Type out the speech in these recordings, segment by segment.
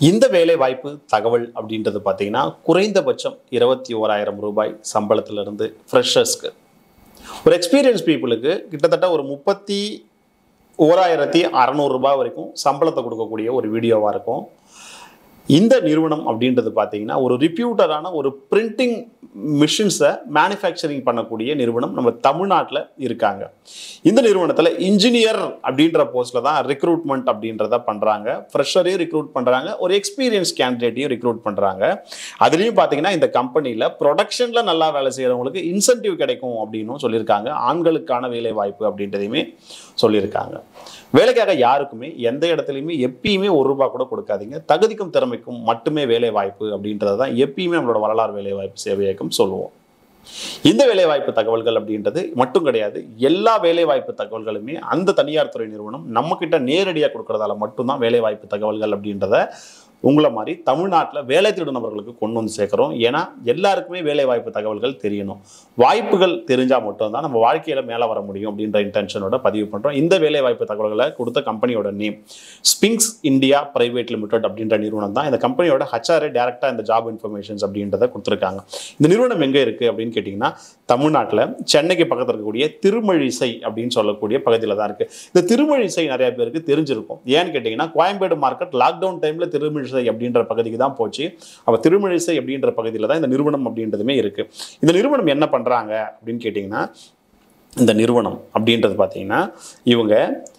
இந்த வேலை வாய்ப்பு தகவல் அப்படின்றது பார்த்தீங்கன்னா குறைந்தபட்சம் இருபத்தி ஓராயிரம் ரூபாய் சம்பளத்திலிருந்து ஃப்ரெஷர்ஸ்க்கு ஒரு எக்ஸ்பீரியன்ஸ் பீப்புளுக்கு கிட்டத்தட்ட ஒரு முப்பத்தி ஓராயிரத்தி அறநூறுரூபா வரைக்கும் சம்பளத்தை கொடுக்கக்கூடிய ஒரு வீடியோவாக இருக்கும் இந்த நிறுவனம் அப்படின்றது பார்த்தீங்கன்னா ஒரு ரிப்யூட்டரான ஒரு பிரிண்டிங் மிஷின்ஸை மேனுஃபேக்சரிங் பண்ணக்கூடிய நிறுவனம் நம்ம தமிழ்நாட்டில் இருக்காங்க இந்த நிறுவனத்தில் இன்ஜினியர் அப்படின்ற போஸ்ட்டில் தான் ரெக்ரூட்மெண்ட் அப்படின்றத பண்ணுறாங்க ஃப்ரெஷரையும் ரெக்ரூட் பண்ணுறாங்க ஒரு எக்ஸ்பீரியன்ஸ் கேண்டிடேட்டையும் ரெக்ரூட் பண்ணுறாங்க அதுலேயும் பார்த்தீங்கன்னா இந்த கம்பெனியில் ப்ரொடக்ஷனில் நல்லா வேலை செய்கிறவங்களுக்கு இன்சென்டிவ் கிடைக்கும் அப்படின்னும் சொல்லியிருக்காங்க ஆண்களுக்கான வேலை வாய்ப்பு அப்படின்றதையுமே சொல்லியிருக்காங்க வேலைக்காக யாருக்குமே எந்த இடத்துலையுமே எப்பயுமே ஒரு ரூபா கூட கொடுக்காதீங்க தகுதிக்கும் திறமைக்கும் மட்டுமே வேலை வாய்ப்பு அப்படின்றது தான் எப்பயுமே நம்மளோட வரலாறு வேலை வாய்ப்பு சேவை இயக்கம் சொல்லுவோம் இந்த வேலைவாய்ப்பு தகவல்கள் அப்படின்றது மட்டும் கிடையாது எல்லா வேலைவாய்ப்பு தகவல்களுமே அந்த தனியார் துறை நிறுவனம் நம்ம கிட்ட நேரடியாக கொடுக்கறதால மட்டும்தான் வேலைவாய்ப்பு தகவல்கள் அப்படின்றத உங்களை மாதிரி தமிழ்நாட்டில் வேலை தேடும் நபர்களுக்கு கொண்டு வந்து சேர்க்குறோம் ஏன்னா எல்லாருக்குமே வேலை வாய்ப்பு தகவல்கள் தெரியணும் வாய்ப்புகள் தெரிஞ்சால் மட்டும்தான் நம்ம வாழ்க்கையில் மேலே வர முடியும் அப்படின்ற இன்டென்ஷனோட பதிவு பண்ணுறோம் இந்த வேலை வாய்ப்பு தகவல்களை கொடுத்த கம்பெனியோட name Sphinx India private limited அப்படின்ற நிறுவனம் தான் இந்த கம்பெனியோட ஹச்ஆர்ஏ டேரெக்டாக இந்த ஜாப் இன்ஃபர்மேஷன்ஸ் அப்படின்றத கொடுத்துருக்காங்க இந்த நிறுவனம் எங்கே இருக்குது அப்படின்னு கேட்டிங்கன்னா தமிழ்நாட்டில் சென்னைக்கு பக்கத்தில் இருக்கக்கூடிய திருமழிசை அப்படின்னு சொல்லக்கூடிய பகுதியில் தான் இருக்குது இந்த திருமழிசை நிறைய பேருக்கு தெரிஞ்சிருக்கும் ஏன்னு கேட்டிங்கன்னா கோயம்பேடு மார்க்கெட் லாக்டவுன் டைமில் திருமழிசை அப்படின்ற பகுதிக்கு தான் போச்சு அப்போ திருமழிசை அப்படின்ற பகுதியில் தான் இந்த நிறுவனம் அப்படின்றதுமே இருக்குது இந்த நிறுவனம் என்ன பண்ணுறாங்க அப்படின்னு கேட்டிங்கன்னா இந்த நிறுவனம் அப்படின்றது பார்த்தீங்கன்னா இவங்க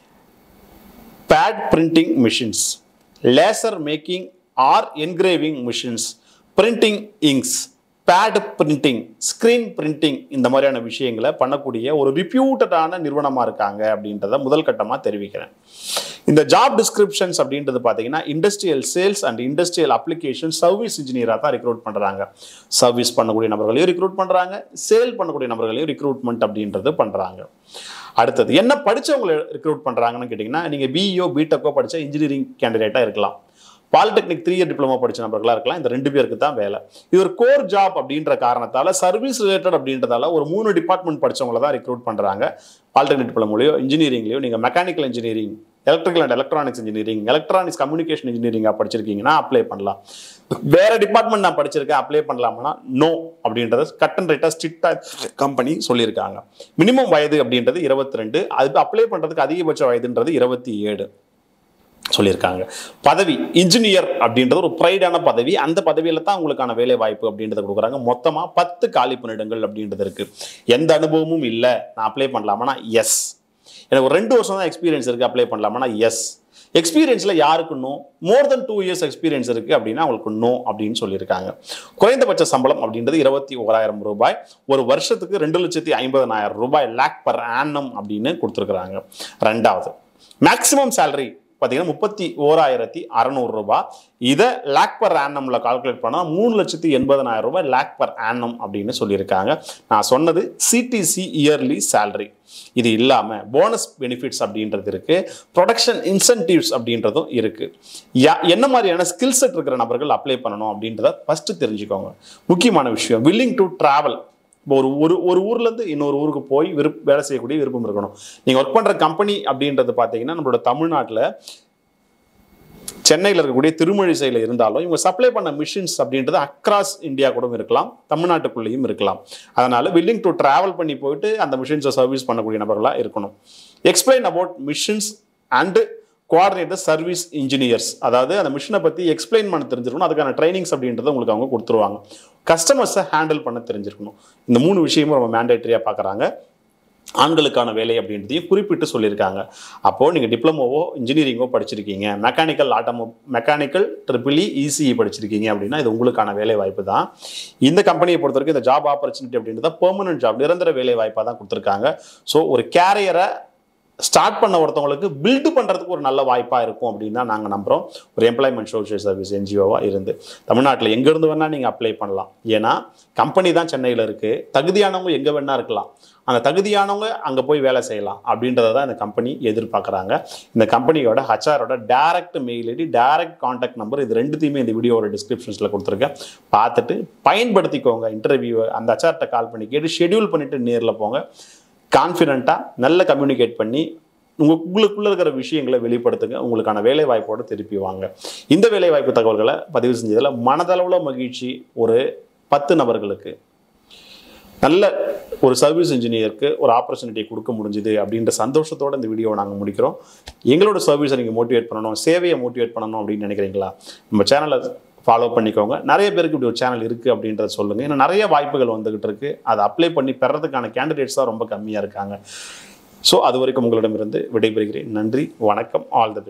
pad printing machines laser making or engraving machines printing inks pad printing screen printing இந்த மாதிரியான விஷயங்களை பண்ணக்கூடிய ஒரு ரிப்யூட்டடான நிறுவனமாக இருக்காங்க அப்படின்றத முதல் கட்டமாக தெரிவிக்கிறேன் இந்த ஜாப் டிஸ்கிரிப்ஷன்ஸ் அப்படின்றது பார்த்தீங்கன்னா industrial sales and industrial application service இன்ஜினியராக தான் ரெக்ரூட் பண்ணுறாங்க சர்வீஸ் பண்ணக்கூடிய நபர்களையும் ரெக்ரூட் பண்ணுறாங்க சேல் பண்ணக்கூடிய நபர்களையும் ரெக்ரூட்மெண்ட் அப்படின்றது பண்ணுறாங்க அடுத்தது என்ன படித்தவங்களை ரெக்ரூட் பண்ணுறாங்கன்னு கேட்டிங்கன்னா நீங்கள் பிஇஓ பிடெக்கோ படித்த இன்ஜினியரிங் கேண்டிடேட்டாக இருக்கலாம் பாலிடெக்னிக் த்ரீ இயர் டிப்ளமோ படிச்ச நபர்களாக இருக்கலாம் இந்த ரெண்டு பேருக்கு தான் வேலை இது ஒரு கோர் ஜாப் அப்படின்ற காரணத்தால சர்வீஸ் ரிலேட்டட் அப்படின்றதால ஒரு மூணு டிபார்ட்மெண்ட் படிச்சவங்கள தான் ரெக்ரூட் பண்ணுறாங்க பாலிடெக்னிக் டிப்ளமோலையோ இன்ஜினியரிங்லையோ நீங்கள் mechanical engineering electrical and electronics engineering electronics communication இன்ஜினியரிங்காக படிச்சிருக்கீங்கன்னா அப்ளை பண்ணலாம் வேற டிபார்ட்மெண்ட் நான் படிச்சிருக்கேன் அப்ளை பண்ணலாமா நோ அப்படின்றத கட் அண்ட் ரைட்டாக ஸ்ட்ரிக்டாக கம்பெனி சொல்லியிருக்காங்க மினிமம் வயது அப்படின்றது இருபத்தி ரெண்டு அது அப்ளை பண்ணுறதுக்கு அதிகபட்ச வயதுன்றது இருபத்தி ஏழு சொல்லியிருக்காங்க பதவி இன்ஜினியர் அப்படின்றது ஒரு ப்ரைடான பதவி அந்த பதவியில் தான் உங்களுக்கான வேலை வாய்ப்பு அப்படின்றத கொடுக்குறாங்க மொத்தமாக பத்து காலி பணியிடங்கள் அப்படின்றது இருக்குது எந்த அனுபவமும் இல்லை நான் அப்ளை பண்ணலாமானா எஸ் எனக்கு ஒரு ரெண்டு வருஷம் தான் எக்ஸ்பீரியன்ஸ் இருக்குது அப்ளை பண்ணலாமானா எஸ் எக்ஸ்பீரியன்ஸில் யாருக்கு no more than two years experience இருக்குது அப்படின்னா அவங்களுக்கு நோ அப்படின்னு சொல்லியிருக்காங்க குறைந்தபட்ச சம்பளம் அப்படின்றது இருபத்தி ஓராயிரம் ரூபாய் ஒரு வருஷத்துக்கு ரெண்டு லட்சத்தி ஐம்பதனாயிரம் ரூபாய் லேக் பர் ஆனம் அப்படின்னு கொடுத்துருக்குறாங்க ரெண்டாவது மேக்ஸிமம் சேலரி பார்த்தீங்கன்னா முப்பத்தி ஓராயிரத்தி அறநூறு ரூபாய் இதை லேக் பர் ஆனம்ல கால்குலேட் பண்ணால் மூணு லட்சத்தி எண்பதனாயிரம் ரூபாய் லேக் பர் ஆனம் அப்படின்னு சொல்லியிருக்காங்க நான் சொன்னது சிடிசி இயர்லி சேலரி இது இல்லாமல் போனஸ் பெனிஃபிட்ஸ் அப்படின்றது இருக்குது ப்ரொடக்ஷன் இன்சென்டிவ்ஸ் அப்படின்றதும் இருக்குது யா என்ன மாதிரியான ஸ்கில் செட் இருக்கிற நபர்கள் அப்ளை பண்ணணும் அப்படின்றத ஃபஸ்ட்டு தெரிஞ்சுக்கோங்க முக்கியமான விஷயம் வில்லிங் டு ட்ராவல் இப்போ ஒரு ஒரு ஒரு ஊர்லேருந்து இன்னொரு ஊருக்கு போய் விருப் வேலை செய்யக்கூடிய விருப்பம் இருக்கணும் நீங்கள் ஒர்க் பண்ணுற கம்பெனி அப்படின்றது பார்த்தீங்கன்னா நம்மளோட தமிழ்நாட்டில் சென்னையில் இருக்கக்கூடிய திருமழிசையில் இருந்தாலும் இவங்க சப்ளை பண்ண மிஷின்ஸ் அப்படின்றது அக்ராஸ் இந்தியா கூட இருக்கலாம் தமிழ்நாட்டுக்குள்ளேயும் இருக்கலாம் அதனால வில்லிங் டு டிராவல் பண்ணி போயிட்டு அந்த மிஷின்ஸை சர்வீஸ் பண்ணக்கூடிய நபர்களாக இருக்கணும் explain about machines and coordinator service engineers அதாவது அந்த மிஷினை பற்றி எக்ஸ்பிளைன் பண்ண தெரிஞ்சிருக்கணும் அதுக்கான ட்ரைனிங்ஸ் அப்படின்றத உங்களுக்கு அவங்க கொடுத்துருவாங்க கஸ்டமர்ஸை ஹேண்டில் பண்ண தெரிஞ்சிருக்கணும் இந்த மூணு விஷயமும் நம்ம மேண்டேட்டரியாக பார்க்குறாங்க ஆண்களுக்கான வேலை அப்படின்றதையும் குறிப்பிட்டு சொல்லியிருக்காங்க அப்போது நீங்கள் டிப்ளமோவோ இன்ஜினியரிங்கோ படிச்சிருக்கீங்க மெக்கானிக்கல் ஆட்டோமோ மெக்கானிக்கல் ட்ரிபிளி இசிஇ படிச்சிருக்கீங்க அப்படின்னா இது உங்களுக்கான வேலை வாய்ப்பு தான் இந்த கம்பெனியை பொறுத்த வரைக்கும் இந்த ஜாப் ஆப்பர்ச்சுனிட்டி அப்படின்றத பெர்மனன்ட் ஜாப் நிரந்தர வேலை வாய்ப்பாக தான் கொடுத்துருக்காங்க ஸோ ஒரு கேரியரை ஸ்டார்ட் பண்ண ஒருத்தவங்களுக்கு பில்டு பண்ணுறதுக்கு ஒரு நல்ல வாய்ப்பாக இருக்கும் அப்படின்னு தான் நாங்கள் நம்புகிறோம் ஒரு எம்ப்ளாய்மெண்ட் சோஷியல் சர்வீஸ் என்ஜிஓவாக இருந்து தமிழ்நாட்டில் எங்கேருந்து வேணால் நீங்கள் அப்ளை பண்ணலாம் ஏன்னா கம்பெனி தான் சென்னையில் இருக்குது தகுதியானவங்க எங்கே வேணால் இருக்கலாம் அந்த தகுதியானவங்க அங்கே போய் வேலை செய்யலாம் அப்படின்றத தான் இந்த கம்பெனி எதிர்பார்க்குறாங்க இந்த கம்பெனியோட ஹச்ஆரோட direct mail ID direct contact number இது ரெண்டுத்தையுமே இந்த வீடியோவோட டிஸ்கிரிப்ஷன்ஸில் கொடுத்துருக்கேன் பார்த்துட்டு பயன்படுத்திக்கோங்க இன்டர்வியூ அந்த ஹச்ஆர்கிட்ட கால் பண்ணி கேட்டு ஷெடியூல் பண்ணிவிட்டு நேரில் போங்க கான்ஃபிடண்ட்டாக நல்ல கம்யூனிகேட் பண்ணி உங்க உங்களுக்குள்ள இருக்கிற விஷயங்களை வெளிப்படுத்துங்க உங்களுக்கான வேலை வாய்ப்போட திருப்பி வாங்க இந்த வேலை வாய்ப்பு தகவல்களை பதிவு செஞ்சதில் மனதளவுல மகிழ்ச்சி ஒரு பத்து நபர்களுக்கு நல்ல ஒரு சர்வீஸ் இன்ஜினியருக்கு ஒரு ஆப்பர்ச்சுனிட்டி கொடுக்க முடிஞ்சுது அப்படின்ற சந்தோஷத்தோட இந்த வீடியோவை நாங்கள் முடிக்கிறோம் எங்களோட சர்வீஸை நீங்கள் மோட்டிவேட் பண்ணணும் சேவையை மோட்டிவேட் பண்ணணும் அப்படின்னு நினைக்கிறீங்களா நம்ம சேனலை ஃபாலோ பண்ணிக்கோங்க நிறைய பேருக்கு இப்படி ஒரு சேனல் இருக்குது அப்படின்றத சொல்லுங்கள் ஏன்னா நிறைய வாய்ப்புகள் வந்துகிட்டு இருக்கு அதை அப்ளை பண்ணி பெறதுக்கான கேண்டிடேட்ஸ் தான் ரொம்ப கம்மியாக இருக்காங்க ஸோ அது வரைக்கும் உங்களிடமிருந்து விடைபெறுகிறேன் நன்றி வணக்கம் ஆல் த